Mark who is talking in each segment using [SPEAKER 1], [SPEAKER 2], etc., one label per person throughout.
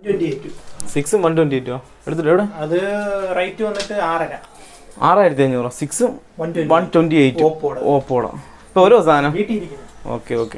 [SPEAKER 1] Twenty eight
[SPEAKER 2] സിക്സും one twenty എയ്റ്റോ എടുത്തിട്ട് എവിടെ
[SPEAKER 1] അത് റേറ്റ് വന്നിട്ട് ആറര
[SPEAKER 2] ആറായിരത്തി അഞ്ഞൂറോ സിക്സും
[SPEAKER 1] one twenty
[SPEAKER 2] one twenty eight
[SPEAKER 1] ഓപ്പോടെ.
[SPEAKER 2] ഓപ്പോടെ ഇപ്പോൾ ഓരോ സാധനം
[SPEAKER 1] വീട്ടിൽ ഇരിക്കുന്നത്
[SPEAKER 2] ഓക്കെ ഓക്കെ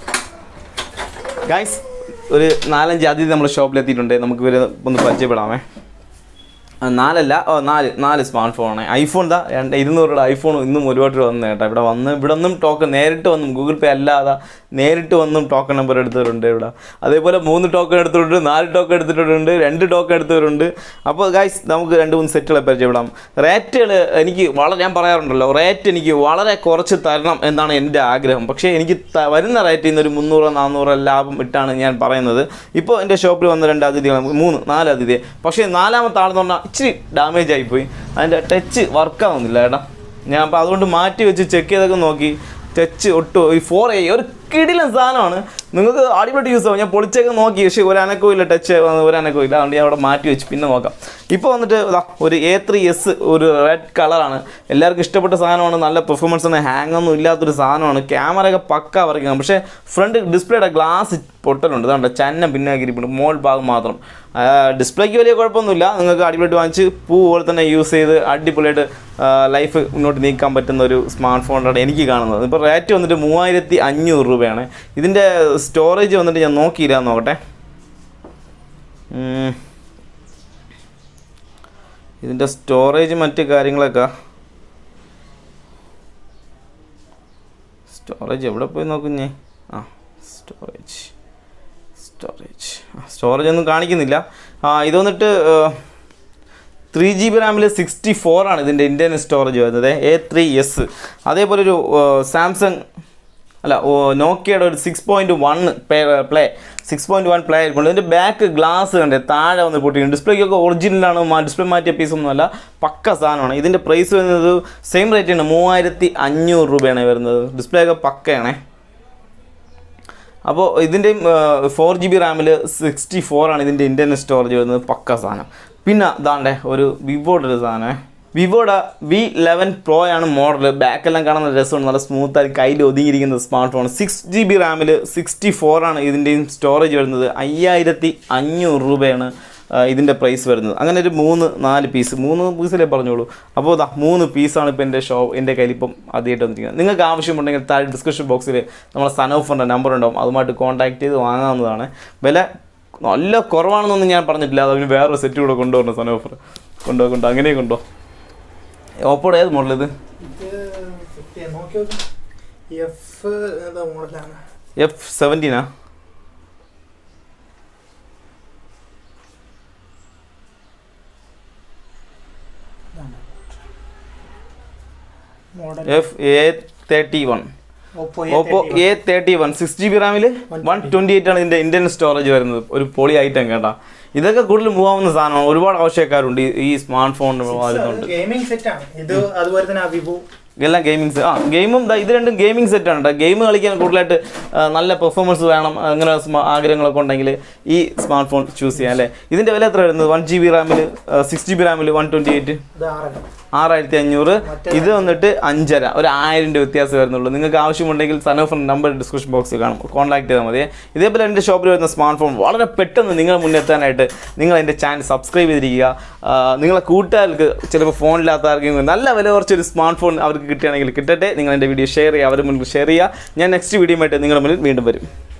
[SPEAKER 2] ഗൈസ് ഒരു നാലഞ്ച് അതിഥി നമ്മുടെ ഷോപ്പിലെത്തിയിട്ടുണ്ട് നമുക്ക് ഇവരെ ഒന്ന് പരിചയപ്പെടാമേ ആ, നാലല്ല ഓ നാല് നാല് സ്മാർട്ട് ഫോണാണ് ഐഫോൺ ദാ രണ്ട് ഇരുന്നൂറ് രൂപയുടെ ഐഫോൺ ഇന്നും ഒരുപാട് രൂപ വന്നു കേട്ടോ ഇവിടെ വന്ന് ഇവിടെ ഒന്നും ടോക്കൺ നേരിട്ട് വന്നും ഗൂഗിൾ പേ അല്ലാതെ നേരിട്ട് വന്നും ടോക്കൺ നമ്പർ എടുത്തവരുണ്ട് ഇവിടെ അതേപോലെ മൂന്ന് ടോക്കൺ എടുത്തിട്ടുണ്ട് നാല് ടോക്കൺ എടുത്തിട്ടുണ്ട് രണ്ട് ടോക്കൺ എടുത്തവരുണ്ട് അപ്പോൾ ഗൈസ് നമുക്ക് രണ്ട് മൂന്ന് സെറ്റുകളെ പരിചയപ്പെടാം റേറ്റുകൾ എനിക്ക് വളരെ ഞാൻ പറയാറുണ്ടല്ലോ റേറ്റ് എനിക്ക് വളരെ കുറച്ച് തരണം എന്നാണ് എൻ്റെ ആഗ്രഹം പക്ഷേ എനിക്ക് ത- വരുന്ന റേറ്റിൽ നിന്ന് ഒരു മുന്നൂറ് നാന്നൂറ് ലാഭം ഇട്ടാണ് ഞാൻ പറയുന്നത് ഇപ്പോൾ എൻ്റെ ഷോപ്പിൽ വന്ന രണ്ട് അതിഥികൾ മൂന്ന് നാല് അതിഥി പക്ഷേ നാലാമത്തെ ആളെന്ന് പറഞ്ഞാൽ ഇച്ചിരി ഡാമേജ് ആയിപ്പോയി അതിൻ്റെ ടച്ച് വർക്കാവുന്നില്ല ഏട്ടാ ഞാൻ അപ്പോൾ അതുകൊണ്ട് മാറ്റി വെച്ച് ചെക്ക് ചെയ്തൊക്കെ നോക്കി ടച്ച് ഒട്ടും ഒരു ഫോർ എ ഒരു കിടിലൻ സാധനമാണ് നിങ്ങൾക്ക് അടിപൊളി യൂസ് ആവും ഞാൻ പൊളിച്ചൊക്കെ നോക്കി പക്ഷേ ഒരു അനക്കവും ഇല്ല ടച്ച് ഒരു അനക്കവും ഇല്ല അതുകൊണ്ട് ഞാൻ അവിടെ മാറ്റി വെച്ച് പിന്നെ നോക്കാം ഇപ്പോൾ വന്നിട്ട് ഇതാ ഒരു എ ത്രീ എസ് ഒരു റെഡ് കളറാണ് എല്ലാവർക്കും ഇഷ്ടപ്പെട്ട സാധനമാണ് നല്ല പെർഫോമൻസ് ഒന്നും ഹാങ് ഒന്നും ഇല്ലാത്തൊരു സാധനമാണ് ക്യാമറയൊക്കെ പക്ക വരയ്ക്കാം പക്ഷേ ഫ്രണ്ട് ഡിസ്പ്ലേയുടെ ഗ്ലാസ് പൊട്ടലുണ്ട് അതുകൊണ്ട് ചന്നം പിന്നെ ഇരിപ്പുണ്ട് മോൾ ഭാഗം മാത്രം ഡിസ്പ്ലേക്ക് വലിയ കുഴപ്പമൊന്നുമില്ല നിങ്ങൾക്ക് അടിപൊളിയായിട്ട് വാങ്ങിച്ച് പൂ പോലെ തന്നെ യൂസ് ചെയ്ത് അടിപൊളിയായിട്ട് ലൈഫ് മുന്നോട്ട് നീക്കാൻ പറ്റുന്ന ഒരു സ്മാർട്ട് ഫോണാണ് എനിക്ക് കാണുന്നത് ഇപ്പോൾ റേറ്റ് വന്നിട്ട് മൂവായിരത്തി അഞ്ഞൂറ് രൂപയാണ് ഇതിൻ്റെ സ്റ്റോറേജ് വന്നിട്ട് ഞാൻ നോക്കിയില്ല എന്ന് നോക്കട്ടെ ഉം. ഇതിൻ്റെ സ്റ്റോറേജ് മറ്റ് കാര്യങ്ങളൊക്കെ സ്റ്റോറേജ് എവിടെ പോയി നോക്കുന്നേ ആ സ്റ്റോറേജ് സ്റ്റോറേജ് സ്റ്റോറേജ് ഒന്നും കാണിക്കുന്നില്ല ആ ഇത് വന്നിട്ട് ത്രീ ജി ബി റാമിൽ സിക്സ്റ്റി ഫോർ ആണ് ഇതിൻ്റെ ഇന്ത്യൻ സ്റ്റോറേജ് വരുന്നത് എ ത്രീ എസ് അതേപോലെ ഒരു സാംസങ് അല്ല ഓ, നോക്കിയയുടെ ഒരു six point one play six point one play ആയിരിക്കും ഇതിൻ്റെ ബാക്ക് ഗ്ലാസ് കണ്ടേ താഴെ വന്ന് പൊട്ടിയിട്ടുണ്ട് ഡിസ്പ്ലേക്കൊക്കെ ഒറിജിനലാണ് ഡിസ്പ്ലേ മാറ്റിയ പീസൊന്നുമല്ല പക്ക സാധനമാണ് ഇതിൻ്റെ പ്രൈസ് വരുന്നത് സെയിം റേറ്റ് ആണ് മൂവായിരത്തി അഞ്ഞൂറ് രൂപയാണ് വരുന്നത് ഡിസ്പ്ലേ ഒക്കെ പക്കയാണേ അപ്പോൾ ഇതിൻ്റെയും ഫോർ ജി ബി റാമിൽ സിക്സ്റ്റി ഫോർ ആണ് ഇതിൻ്റെ ഇന്ത്യൻ സ്റ്റോറേജ് വരുന്നത് പക്ക സാധനം പിന്നെ ഇതാണ്ടേ ഒരു വിവോയുടെ ഒരു സാധനമേ വിവോയുടെ വി ലെവൻ പ്രോ ആണ് മോഡൽ ബാക്കെല്ലാം കാണാൻ നല്ല രസമുണ്ട് നല്ല സ്മൂത്തായി കയ്യിൽ ഒതുങ്ങിയിരിക്കുന്ന smart phone six G B റാമിൽ സിക്സ്റ്റി ഫോർ ആണ് ഇതിൻ്റെയും സ്റ്റോറേജ് വരുന്നത് അയ്യായിരത്തി അഞ്ഞൂറ് രൂപയാണ് ആ, ഇതിൻ്റെ പ്രൈസ് വരുന്നത് അങ്ങനെ ഒരു മൂന്ന് നാല് പീസ് മൂന്ന് പീസിലേ പറഞ്ഞോളൂ അപ്പോൾ ഇതാ മൂന്ന് പീസാണ് ഇപ്പോൾ എൻ്റെ ഷോ എൻ്റെ കയ്യിൽ ഇപ്പം ആദ്യമായിട്ട് വന്നിരിക്കുന്നത് നിങ്ങൾക്ക് ആവശ്യമുണ്ടെങ്കിൽ താഴെ ഡിസ്ക്രിപ്ഷൻ ബോക്സിൽ നമ്മളെ സനോഫറിൻ്റെ നമ്പർ ഉണ്ടാവും അതുമായിട്ട് കോൺടാക്ട് ചെയ്ത് വാങ്ങാവുന്നതാണ് വില നല്ല കുറവാണെന്നൊന്നും ഞാൻ പറഞ്ഞിട്ടില്ല അതിന് വേറൊരു സെറ്റ് കൂടെ കൊണ്ടുവരണം സനോഫർ കൊണ്ടുപോ കൊണ്ടോ അങ്ങനെ കൊണ്ടോ ഓപ്പോടെ ഏത് മോഡൽ ഇത്
[SPEAKER 1] ഇത് ഫിഫ്റ്റി നോക്കി നോക്കാം എഫ് ഏതാ മോഡലാണ്
[SPEAKER 2] എഫ് സെവൻറ്റീനാ
[SPEAKER 1] model
[SPEAKER 2] F A thirty one
[SPEAKER 1] Oppo
[SPEAKER 2] Oppo A thirty one six G B റാമിൽ വൺ ട്വൻറ്റി എയ്റ്റ് ആണ് ഇതിൻ്റെ ഇന്ത്യൻ സ്റ്റോറേജ് വരുന്നത് ഒരു പൊളി ഐറ്റം കേട്ടാ ഇതൊക്കെ കൂടുതൽ മൂവ് ആവുന്ന സാധനമാണ് ഒരുപാട് ആവശ്യക്കാരുണ്ട് ഈ- ഈ സ്മാർട്ട് ഫോൺ വരുന്നുണ്ട്
[SPEAKER 1] ഗെയിമിംഗ് സെറ്റ് ആണ് ഇത് അതുപോലെ തന്നെ ആ വിവോ
[SPEAKER 2] എല്ലാം ഗെയിമിങ്സ് ആ ഗെയിമും ദാ ഇത് രണ്ടും ഗെയിമിംഗ് സെറ്റാണ് കേട്ടോ ഗെയിം കളിക്കാൻ കൂടുതലായിട്ട് ആ, നല്ല പെർഫോമൻസ് വേണം അങ്ങനെ സ്മ- ആഗ്രഹങ്ങളൊക്കെ ഉണ്ടെങ്കിൽ ഈ സ്മാർട്ട് ഫോൺ ചൂസ് ചെയ്യാം അല്ലേ ഇതിൻ്റെ വില എത്ര വരുന്നത് വൺ ജി ബി റാമിൽ സിക്സ് ജി ബി റാമിൽ വൺ ട്വൻറ്റി എയ്റ്റ്
[SPEAKER 1] ഇത് ആറര
[SPEAKER 2] ആറായിരത്തി അഞ്ഞൂറ് ഇത് വന്നിട്ട് അഞ്ചര ഒരു ആയിരം രൂപ വ്യത്യാസം വരുന്നുള്ളൂ നിങ്ങൾക്ക് ആവശ്യമുണ്ടെങ്കിൽ സനോഫോൺ നമ്പർ ഡിസ്ക്രിപ്ഷൻ ബോക്സിൽ കാണും കോൺടാക്ട് ചെയ്താൽ മതി ഇതേപോലെ എൻ്റെ ഷോപ്പിൽ വരുന്ന സ്മാർട്ട് ഫോൺ വളരെ പെട്ടെന്ന് നിങ്ങൾ മുന്നെത്താനായിട്ട് നിങ്ങൾ എൻ്റെ ചാനൽ സബ്സ്ക്രൈബ് ചെയ്തിരിക്കുക ആ, നിങ്ങളെ കൂട്ടുകാർക്ക് ചിലപ്പോൾ ഫോണില്ലാത്ത ആർക്കെങ്കിലും നല്ല വില കുറച്ചൊരു സ്മാർട്ട് ഫോൺ അവർക്ക് കിട്ടുകയാണെങ്കിൽ കിട്ടട്ടെ നിങ്ങൾ എൻ്റെ വീഡിയോ ഷെയർ ചെയ്യുക അവരുടെ മുൻപിൽ ഷെയർ ചെയ്യുക ഞാൻ നെക്സ്റ്റ് വീഡിയോ ആയിട്ട് നിങ്ങളുടെ മുന്നിൽ വീണ്ടും വരും